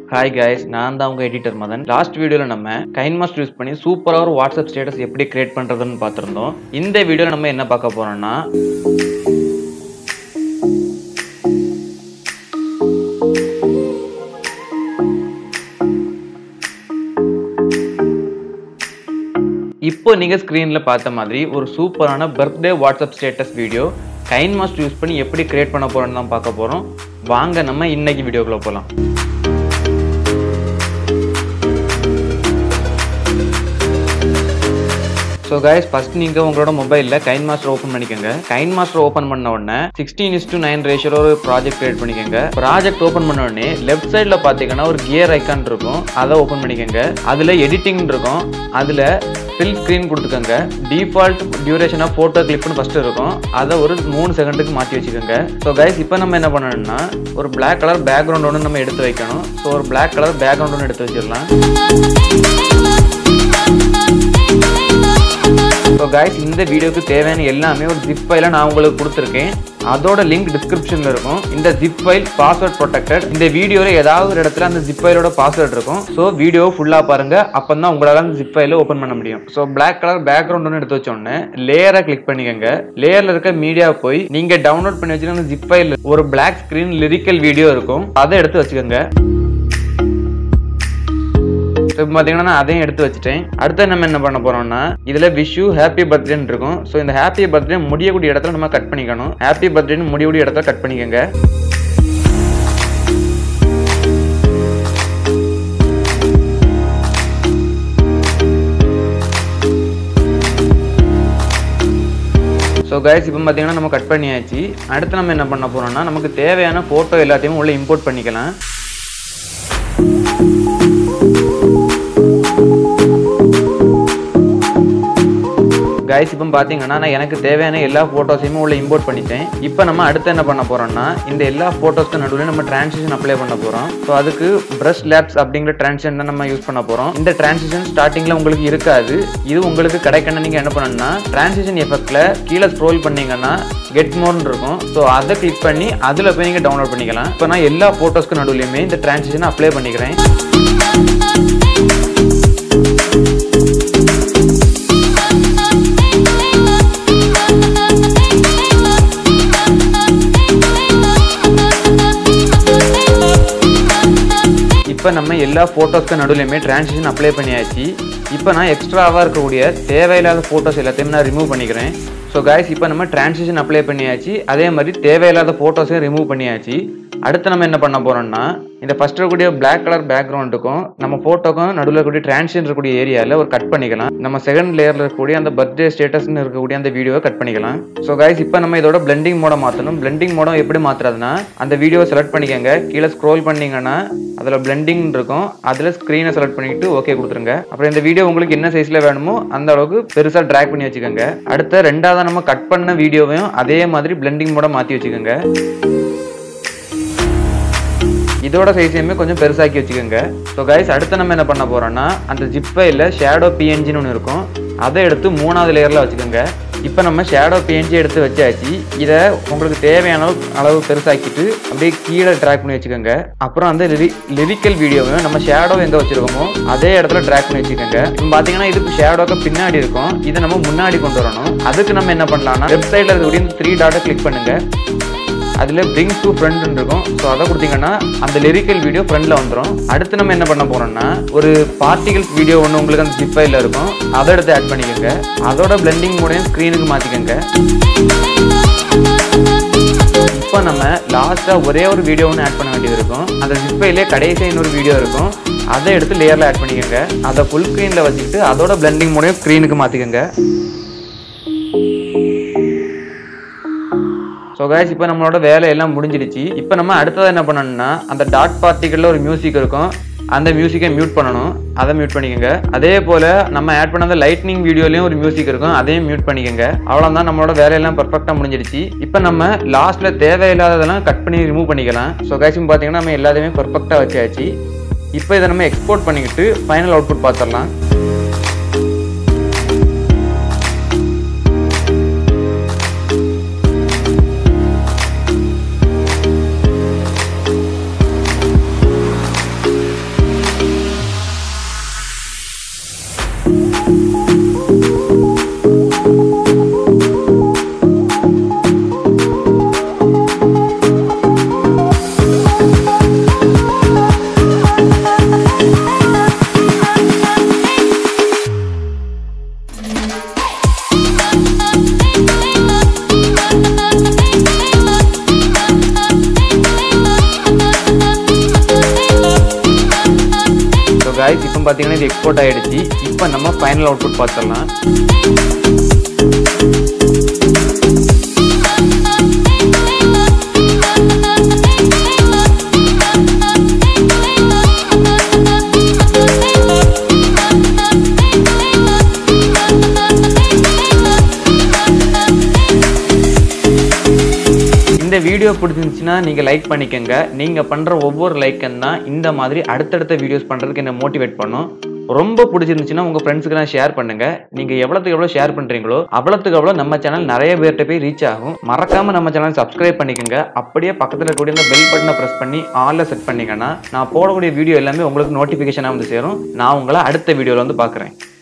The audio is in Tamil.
ஹாய் guys நான் தான் உங்க எடிட்டர் மதன் லாஸ்ட் வீடியோல நம்ம கைன்மாஸ்டர் யூஸ் பண்ணி சூப்பரா ஒரு வாட்ஸ்அப் ஸ்டேட்டஸ் எப்படி கிரியேட் பண்றதுன்னு பார்த்திருந்தோம் இந்த வீடியோல நம்ம என்ன பார்க்க போறோம்னா இப்போ நீங்க ஸ்கிரீன்ல பார்த்த மாதிரி ஒரு சூப்பரான birthday WhatsApp status video KineMaster use பண்ணி எப்படி கிரியேட் பண்ண போறோம்னு தான் பார்க்க போறோம் வாங்க நம்ம இன்னைக்கு வீடியோக்குள்ள போலாம் ஸோ கைஸ் ஃபர்ஸ்ட் நீங்கள் உங்களோட மொபைலில் கைன் மாஸ்டர் ஓப்பன் பண்ணிக்கோங்க கைன் மாஸ்டர் ஓப்பன் பண்ண உடனே sixteen is to nine ratio ஒரு ப்ராஜெக்ட் கிரியேட் பண்ணிக்கோங்க ப்ராஜெக்ட் ஓப்பன் பண்ண உடனே லெஃப்ட் சைடில் பார்த்தீங்கன்னா ஒரு கியர் ஐக்கான் இருக்கும் அதை ஓப்பன் பண்ணிக்கோங்க அதில் எடிட்டிங் இருக்கும் அதில் ஃபில் ஸ்க்ரீன் கொடுத்துக்கோங்க டிஃபால்ட் டியூரேஷன் ஆஃப் ஃபோட்டோ கிளிப்னு ஃபர்ஸ்ட் இருக்கும் அதை ஒரு மூணு செகண்டுக்கு மாற்றி வச்சுக்கோங்க ஸோ கைஸ் இப்போ நம்ம என்ன பண்ணணும்னா ஒரு பிளாக் கலர் பேக்ரவுண்ட் ஒன்று நம்ம எடுத்து வைக்கணும் ஸோ ஒரு பிளாக் கலர் பேக்ரவுண்ட் ஒன்று எடுத்து வச்சிடலாம் ஸோ கைஸ் இந்த வீடியோக்கு தேவையான எல்லாமே ஒரு ஜிப் ஃபைல நான் உங்களுக்கு கொடுத்துருக்கேன் அதோட லிங்க் டிஸ்கிரிப்ஷன்ல இருக்கும் இந்த ஜிப் ஃபைல் பாஸ்வேர்ட் ப்ரொடெக்டட் இந்த வீடியோல ஏதாவது ஒரு இடத்துல அந்த ஜிப் ஃபைலோட பாஸ்வேர்ட் இருக்கும் ஸோ வீடியோ ஃபுல்லா பாருங்க அப்போ தான் உங்களால அந்த ஜிப் ஃபைல ஓப்பன் பண்ண முடியும் ஸோ பிளாக் கலர் பேக்ரவுண்ட் ஒன்று எடுத்து வச்சோடனே லேயரை கிளிக் பண்ணிக்கோங்க லேயர்ல இருக்க மீடியா போய் நீங்க டவுன்லோட் பண்ணி வச்சிருக்க அந்த ஜிப் ஃபைல் ஒரு பிளாக் ஸ்கிரீன் லிரிக்கல் வீடியோ இருக்கும் அதை எடுத்து வச்சுக்கோங்க ஸோ இப்போ பார்த்தீங்கன்னா நான் அதையும் எடுத்து வச்சுட்டேன் அடுத்து நம்ம என்ன பண்ண போறோம்னா இதில் விஷு ஹாப்பி பர்த்டேன்னு இருக்கும் ஸோ இந்த ஹாப்பி பர்த்டே முடியக்கூடிய இடத்துல நம்ம கட் பண்ணிக்கணும் ஹாப்பி பர்த்டேன்னு முடியக்கூடிய இடத்துல கட் பண்ணிக்கோங்க ஸோ கைஸ் இப்போ பார்த்தீங்கன்னா நம்ம கட் பண்ணியாச்சு அடுத்து நம்ம என்ன பண்ண போறோம்னா நமக்கு தேவையான ஃபோட்டோ எல்லாத்தையும் உள்ள இம்போர்ட் பண்ணிக்கலாம் கைஸ் இப்போ பார்த்தீங்கன்னா நான் எனக்கு தேவையான எல்லா ஃபோட்டோஸையுமே உள்ள இம்போர்ட் பண்ணிட்டேன் இப்போ நம்ம அடுத்து என்ன பண்ண போறோம்னா இந்த எல்லா ஃபோட்டோஸ்க்கு நடுவில் நம்ம டிரான்சிஷன் அப்ளை பண்ண போறோம் ஸோ அதுக்கு பிரஷ் லேப்ஸ் அப்படிங்கிற டிரான்சிஷன் தான் நம்ம யூஸ் பண்ண போறோம் இந்த டிரான்சிஷன் ஸ்டார்டிங்ல உங்களுக்கு இருக்காது இது உங்களுக்கு கிடைக்கணும் நீங்க என்ன பண்ணணும்னா டிரான்சிஷன் எஃபெக்ட்ல கீழே ஸ்க்ரோல் பண்ணீங்கன்னா கெட் மோர்னு இருக்கும் ஸோ அதை கிளிக் பண்ணி அதில் போய் நீங்கள் டவுன்லோட் பண்ணிக்கலாம் இப்போ நான் எல்லா ஃபோட்டோஸ்க்கு நடுவுலையுமே இந்த டிரான்சிஷனை அப்ளை பண்ணிக்கிறேன் இப்போ நம்ம எல்லா ஃபோட்டோஸ்க்கு நடுவுலையுமே டிரான்சிஷன் அப்ளை பண்ணியாச்சு இப்போ நான் எக்ஸ்ட்ராவாக இருக்கக்கூடிய தேவையில்லாத ஃபோட்டோஸ் எல்லாத்தையும் நான் ரிமூவ் பண்ணிக்கிறேன் ஸோ கைஸ் இப்போ நம்ம டிரான்சிஷன் அப்ளை பண்ணியாச்சு அதே மாதிரி தேவையில்லாத ஃபோட்டோஸையும் ரிமூவ் பண்ணியாச்சு அடுத்து நம்ம என்ன பண்ண போறோம்னா இந்த ஃபர்ஸ்ட் இருக்கக்கூடிய பிளாக் கலர் பேக்ரவுண்டுக்கும் நம்ம ஃபோட்டோக்கும் நடுவில் இருக்கக்கூடிய டிரான்சிஷன் இருக்கக்கூடிய ஏரியாவில் ஒரு கட் பண்ணிக்கலாம் நம்ம செகண்ட் லேயரில் இருக்கக்கூடிய அந்த பர்த்டே ஸ்டேட்டஸ்னு இருக்கக்கூடிய அந்த வீடியோவை கட் பண்ணிக்கலாம் ஸோ கைஸ் இப்போ நம்ம இதோட பிளெண்டிங் மோட மாற்றணும் பிளெண்டிங் மோட எப்படி மாற்றுறதுனா அந்த வீடியோவை செலக்ட் பண்ணிக்கோங்க கீழே ஸ்க்ரோல் பண்ணீங்கன்னா அதில் பிளெண்டிங் இருக்கும் அதில் ஸ்க்ரீனை செலக்ட் பண்ணிட்டு ஓகே கொடுத்துருங்க அப்புறம் இந்த வீடியோ உங்களுக்கு என்ன சைஸில் வேணுமோ அந்த அளவுக்கு பெருசாக ட்ராக் பண்ணி வச்சுக்கோங்க அடுத்த ரெண்டாவது நம்ம கட் பண்ண வீடியோவையும் அதே மாதிரி பிளெண்டிங் மோட மாற்றி வச்சுக்கோங்க இதோட சைஸையுமே கொஞ்சம் பெருசாக்கி வச்சுக்கோங்க ஸோ கைஸ் அடுத்து நம்ம என்ன பண்ண போறோம்னா அந்த ஜிப் ஃபைலில் ஷேடோ பிஎன்ஜின்னு ஒன்று இருக்கும் அதை எடுத்து மூணாவது லேயரில் வச்சுக்கோங்க இப்போ நம்ம ஷேடோ பிஎன்ஜி எடுத்து வச்சாச்சு இதை உங்களுக்கு தேவையான அளவு- அளவு பெருசாக்கிட்டு அப்படியே கீழே ட்ராக் பண்ணி வச்சுக்கோங்க அப்புறம் அந்த லிரிக்கல் வீடியோவையும் நம்ம ஷேடோ எங்கே வச்சிருக்கோமோ அதே இடத்துல ட்ராக் பண்ணி வச்சுக்கோங்க இப்போ பார்த்தீங்கன்னா இதுக்கு ஷேடோக்கு பின்னாடி இருக்கும் இதை நம்ம முன்னாடி கொண்டு வரணும் அதுக்கு நம்ம என்ன பண்ணலாம்னா வெப்சைட்டில் இருக்கக்கூடிய இந்த த்ரீ டாட்டை கிளிக் பண்ணுங்க அதில் பிரிங் டு ஃப்ரண்ட் இருக்கும் ஸோ அதை கொடுத்தீங்கன்னா அந்த லிரிக்கல் வீடியோ ஃப்ரண்டில் வந்துடும் அடுத்து நம்ம என்ன பண்ண போறோம்னா ஒரு பார்ட்டிகல்ஸ் வீடியோ ஒன்று உங்களுக்கு அந்த ஜிப் ஃபைலில் இருக்கும் அதை எடுத்து ஆட் பண்ணிக்கோங்க அதோட பிளெண்டிங் மூடையும் ஸ்க்ரீனுக்கு மாற்றிக்கோங்க இப்போ நம்ம லாஸ்ட்டாக ஒரே ஒரு வீடியோ ஒன்று ஆட் பண்ண வேண்டியது இருக்கும் அந்த ஜிப் ஃபைலே கடைசியாக இன்னொரு வீடியோ இருக்கும் அதை எடுத்து லேயரில் ஆட் பண்ணிக்கோங்க அதை ஃபுல் ஸ்க்ரீனில் வச்சுக்கிட்டு அதோட பிளெண்டிங் மூடையும் ஸ்க்ரீனுக்கு மாற்றிக்கோங்க ஸோ கைஸ் இப்போ நம்மளோட வேலை எல்லாம் முடிஞ்சிடுச்சு இப்போ நம்ம அடுத்தது என்ன பண்ணணும்னா அந்த டாட் பார்ட்டிகளில் ஒரு மியூசிக் இருக்கும் அந்த மியூசிக்கை மியூட் பண்ணணும் அதை மியூட் பண்ணிக்கோங்க அதே போல் நம்ம ஆட் பண்ண அந்த லைட்னிங் வீடியோலையும் ஒரு மியூசிக் இருக்கும் அதையும் மியூட் பண்ணிக்கோங்க அவ்வளோதான் நம்மளோட வேலையெல்லாம் பர்ஃபெக்டாக முடிஞ்சிடுச்சு இப்போ நம்ம லாஸ்ட்டில் தேவையில்லாததெல்லாம் கட் பண்ணி ரிமூவ் பண்ணிக்கலாம் ஸோ கைஸ் பார்த்தீங்கன்னா நம்ம எல்லாத்தையுமே பர்ஃபெக்டாக வச்சாச்சு இப்போ இதை நம்ம எக்ஸ்போர்ட் பண்ணிக்கிட்டு ஃபைனல் அவுட்புட் பார்த்துடலாம் காய்ஸ் இப்போ பார்த்தீங்கன்னா இது எக்ஸ்போர்ட் ஆயிடுச்சு இப்போ நம்ம ஃபைனல் அவுட்புட் பார்த்துடலாம் இந்த வீடியோ பிடிச்சிருந்துச்சுன்னா நீங்கள் லைக் பண்ணிக்கோங்க நீங்கள் பண்ணுற ஒவ்வொரு லைக்கும் தான் இந்த மாதிரி அடுத்தடுத்த வீடியோஸ் பண்ணுறதுக்கு என்ன மோட்டிவேட் பண்ணும் ரொம்ப பிடிச்சிருந்துச்சுன்னா உங்கள் ஃப்ரெண்ட்ஸுக்கு ஷேர் பண்ணுங்க நீங்கள் எவ்வளோத்துக்கு எவ்வளோ ஷேர் பண்ணுறீங்களோ அவ்வளோத்துக்கு அவ்வளோ நம்ம சேனல் நிறைய பேர்கிட்ட போய் ரீச் ஆகும் மறக்காம நம்ம சேனல் சப்ஸ்கிரைப் பண்ணிக்கோங்க அப்படியே பக்கத்தில் இருக்கக்கூடிய இந்த பெல் பட்டனை ப்ரெஸ் பண்ணி ஆலில் செட் பண்ணிங்கன்னா நான் போடக்கூடிய வீடியோ எல்லாமே உங்களுக்கு நோட்டிஃபிகேஷனாக வந்து சேரும் நான் உங்களை அடுத்த வீடியோவில் வந்து பார்க்குறேன்